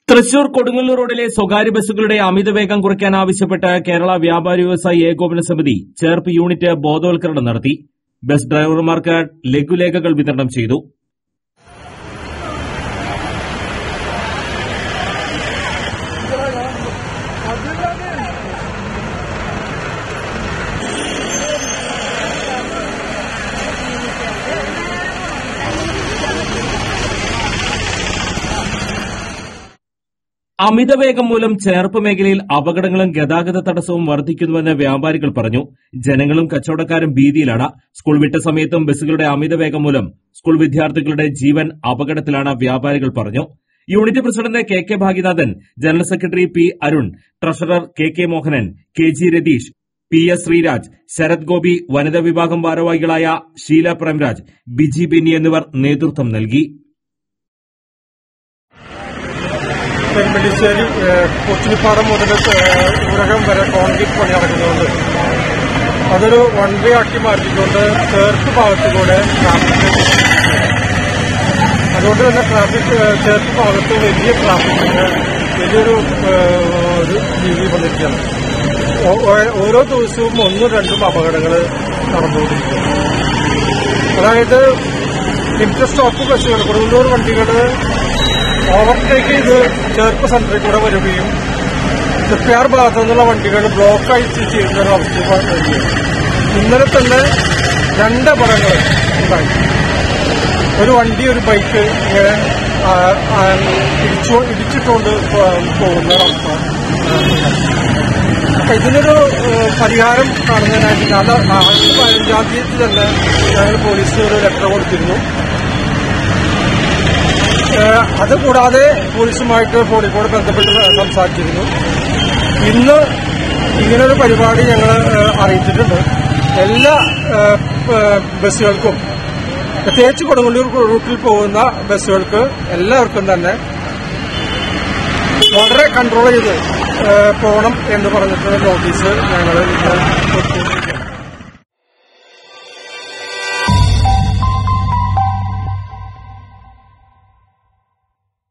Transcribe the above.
തൃശൂർ കൊടുങ്ങല്ലൂർ റോഡിലെ സ്വകാര്യ ബസ്സുകളുടെ അമിതവേഗം കുറയ്ക്കാൻ ആവശ്യപ്പെട്ട് കേരള വ്യാപാരി വ്യവസായി ഏകോപന സമിതി ചേർപ്പ് യൂണിറ്റ് ബോധവൽക്കരണം നടത്തി ബസ് ഡ്രൈവർമാർക്ക് ലഘുലേഖകൾ വിതരണം ചെയ്തു അമിതവേഗം മൂലം ചേർപ്പ് മേഖലയിൽ അപകടങ്ങളും ഗതാഗത തടസ്സവും വർദ്ധിക്കുന്നുവെന്ന് വ്യാപാരികൾ പറഞ്ഞു ജനങ്ങളും കച്ചവടക്കാരും ഭീതിയിലാണ് സ്കൂൾ വിട്ട സമയത്തും ബസ്സുകളുടെ അമിതവേഗം മൂലം സ്കൂൾ വിദ്യാർത്ഥികളുടെ ജീവൻ അപകടത്തിലാണ് വ്യാപാരികൾ പറഞ്ഞു unit president K K Bhagyanathan general secretary P Arun treasurer K K Mohanan K G Ratheesh P S Sreeraj Sarath Gopi വനിതാ വിഭാഗം ഭാരവാഹികളായ ഷീല പ്രേംരാജ് ബിജി ബെന്നി എന്നിവർ നേതൃത്വം നൽകി പെരുമ്പള്ളിശ്ശേരി കൊച്ചിനിപ്പാടം മുതൽ ഊരകം വരെ കോൺക്രീറ്റ് പണി നടക്കുന്നുണ്ട് അതൊരു വൺ വേ ആക്കി മാറ്റിക്കൊണ്ട് ചേർത്ത് ഭാഗത്തുകൂടെ ട്രാഫിക് അതുകൊണ്ട് തന്നെ ട്രാഫിക് ചേർത്ത് ഭാഗത്ത് വലിയ ട്രാഫിക്കിന് വലിയൊരു ഏഹ്, ഒരു രീതി വന്നിരിക്കുകയാണ് ഓ- ഓ- ഓരോ ദിവസവും ഒന്നും രണ്ടും അപകടങ്ങൾ നടന്നുകൊണ്ടിരിക്കുന്നു അതായത് ലിമിറ്റഡ് സ്റ്റോപ്പ് ബസ്സുകൾ കൊടുങ്ങല്ലൂർ വണ്ടികൾ ഓവർടേക്ക് ചെയ്ത് ചേർപ്പ് സെന്ററിൽ കൂടെ വരികയും തൃപ്പയാർ ഭാഗത്തു നിന്നുള്ള വണ്ടികൾ ബ്ലോക്ക് ആയിട്ട് ചെയ്യുന്ന ഒരു അവസ്ഥ വരികയും ഇന്നലെ തന്നെ രണ്ട് അപകടങ്ങൾ ഉണ്ടായി ഒരു വണ്ടി ഒരു ബൈക്ക് ഇങ്ങനെ ആ, ആ, ഇടിച്ചു ഇടിച്ചിട്ടുകൊണ്ട് പോ- പോകുന്ന ഒരവസ്ഥ അപ്പൊ ഇതിനൊരു ഏഹ്, പരിഹാരം കാണുന്നതിനായിട്ട് ഞാൻ ആദ്യ പതിനഞ്ചാം തീയതി തന്നെ ഞങ്ങൾ പോലീസിന് ഒരു ലെറ്റർ കൊടുത്തിരുന്നു ഏഹ്, അത് കൂടാതെ പോലീസുമായിട്ട് കോഴിക്കോട് ബന്ധപ്പെട്ട് സംസാരിച്ചിരുന്നു ഇന്ന് ഇങ്ങനൊരു പരിപാടി ഞങ്ങൾ അറിയിച്ചിട്ടുണ്ട് എല്ലാ ഏഹ്, ഏഹ്, ബസ്സുകൾക്കും പ്രത്യേകിച്ച് കൊടുങ്ങല്ലൂർ റൂട്ടിൽ പോകുന്ന ബസ്സുകൾക്ക് എല്ലാവർക്കും തന്നെ വളരെ കൺട്രോൾ ചെയ്ത് ഏഹ്, പോകണം എന്ന് പറഞ്ഞിട്ടുള്ള നോട്ടീസ് ഞങ്ങൾ ഇന്ന് കൊടുത്തു